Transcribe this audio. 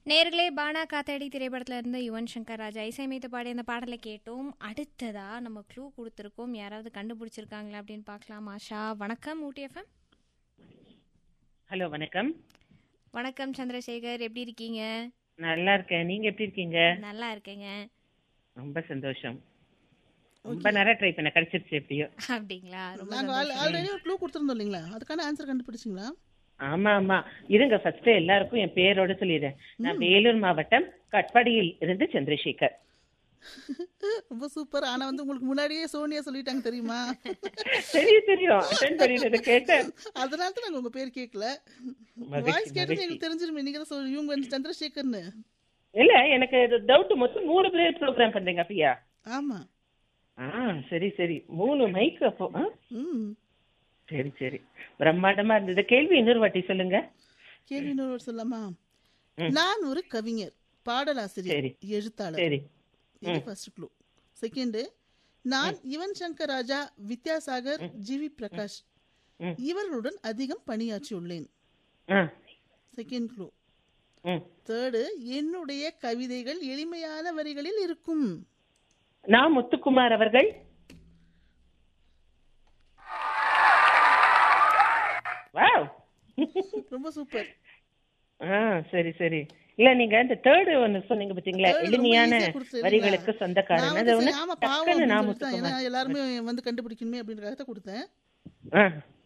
நேர்களே பானா காத்தாடி திரைப்படத்துல இருந்து யுவன் சங்கர் ராஜா இசையமைத்து பாடிய அந்த பாடலை கேட்டோம் அடுத்ததா நம்ம க்ளூ கொடுத்துருக்கோம் யாராவது கண்டுபிடிச்சிருக்காங்களா அப்படின்னு பார்க்கலாம் ஆஷா வணக்கம் ஊட்டி எஃப்எம் ஹலோ வணக்கம் வணக்கம் சந்திரசேகர் எப்படி இருக்கீங்க நல்லா இருக்கேன் நீங்க எப்படி இருக்கீங்க நல்லா இருக்கேங்க ரொம்ப சந்தோஷம் ரொம்ப நேரம் ட்ரை பண்ண கிடைச்சிருச்சு எப்படியோ அப்படிங்களா ரொம்ப நாங்க ஆல்ரெடி ஒரு க்ளூ கொடுத்துருந்தோம் இல்லைங்களா அதுக்கான ஆன்சர் கண்டுபிடிச்சிங்களா ஆமா ஆமா இருங்க ஃபர்ஸ்ட் எல்லாருக்கும் என் பேரோட சொல்லிடுறேன் நான் வேலூர் மாவட்டம் கட்பாடியில் இருந்து சந்திரசேகர் ரொம்ப சூப்பர் ஆனா வந்து உங்களுக்கு முன்னாடியே சோனியா சொல்லிட்டாங்க தெரியுமா தெரியும் தெரியும் அட்டன் பண்ணிட்டு கேட்டேன் அதனால தான் நாங்க உங்க பேர் கேட்கல மகிழ்ச்சி, வாய்ஸ் கேட்டது மகிழ்ச்சி. எங்களுக்கு தெரிஞ்சிருமே நீங்க தான் சொல்லு இவங்க வந்து சந்திரசேகர்னு இல்ல எனக்கு டவுட் மொத்தம் மூணு பேர் ப்ரோக்ராம் பண்றீங்க அப்படியா ஆமா ஆ சரி சரி மூணு மைக் அப்போ ஆ? ம் சரி சரி பிரம்மாண்டமா இருந்தது கேள்வி இன்னொரு வாட்டி சொல்லுங்க கேள்வி இன்னொரு word சொல்லலாமா நான் ஒரு கவிஞர் பாடலாசிரியர் சரி. எழுத்தாளர் சரி இது ஃபர்ஸ்ட் க்ளூ செகண்ட் நான் யுவன் சங்கர் ராஜா வித்யாசாகர் ஜிவி பிரகாஷ் ம். இவர்களுடன் அதிகம் பணியாற்றியுள்ளேன் ஆ செகண்ட் க்ளூ ம் தேர்டு என்னுடைய கவிதைகள் எளிமையான வரிகளில் இருக்கும் நான் முத்துக்குமார் அவர்கள் வாவ் ரொம்ப சூப்பர் ஆ சரி சரி இல்ல நீங்க இந்த தேர்ட் ஒன்னு சொன்னீங்க பாத்தீங்களா Third ரொம்ப எளிமையான easy ஆ கொடுத்தது வரிகளுக்கு நான் சொந்தக்காரன் வந்து அது ஒண்ணு சரி, ஆமா பாவம் டக்குன்னு நான் அப்படின்னு சொல்லிட்டு தான். ஏன்னா முத்துக்குமார் எல்லாருமே வந்து கண்டுபிடிக்கணுமே அப்படின்றத கொடுத்தேன் ஆ